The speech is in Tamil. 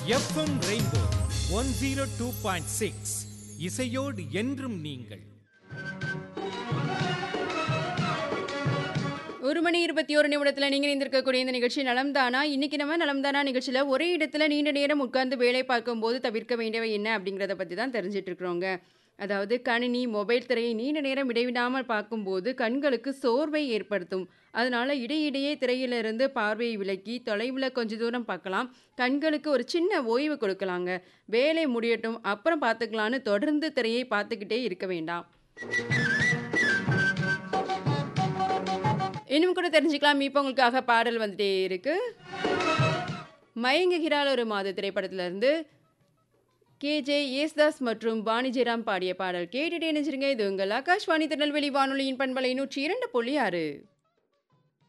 FM rainbow one zero two point six இசையோடு என்றும் நீங்கள் ஒரு மணி இருபத்தி ஒரு நிமிடத்தில் நீங்கள் இருந்திருக்கக்கூடிய இந்த நிகழ்ச்சி நலம்தானா இன்னைக்கு நம்ம நலம்தானா நிகழ்ச்சியில் ஒரே இடத்துல நீண்ட நேரம் உட்கார்ந்து வேலை பார்க்கும்போது தவிர்க்க வேண்டியவை என்ன அப்படிங்கிறத பற்றி தான் தெரிஞ்சிட்டு இருக்கிறோங்க அதாவது கணினி மொபைல் திரையை நீண்ட நேரம் இடைவிடாமல் பார்க்கும்போது கண்களுக்கு சோர்வை ஏற்படுத்தும் அதனால இடையிடையே திரையிலிருந்து பார்வையை விலக்கி தொலைவில் கொஞ்ச தூரம் பார்க்கலாம் கண்களுக்கு ஒரு சின்ன ஓய்வு கொடுக்கலாங்க வேலை முடியட்டும் அப்புறம் பார்த்துக்கலான்னு தொடர்ந்து திரையை பார்த்துக்கிட்டே இருக்க வேண்டாம் இன்னும் கூட தெரிஞ்சுக்கலாம் இப்போ உங்களுக்காக பாடல் வந்துட்டே இருக்கு மயங்குகிறாள் ஒரு மாத திரைப்படத்திலிருந்து கேஜே யேசுதாஸ் மற்றும் பாணி ஜெயராம் பாடிய பாடல் கேட்டுட்டே நினைச்சிருங்க இது உங்கள் ஆகாஷ்வாணி திருநெல்வேலி வானொலியின் பண்பலை நூற்றி இரண்டு புள்ளி ஆறு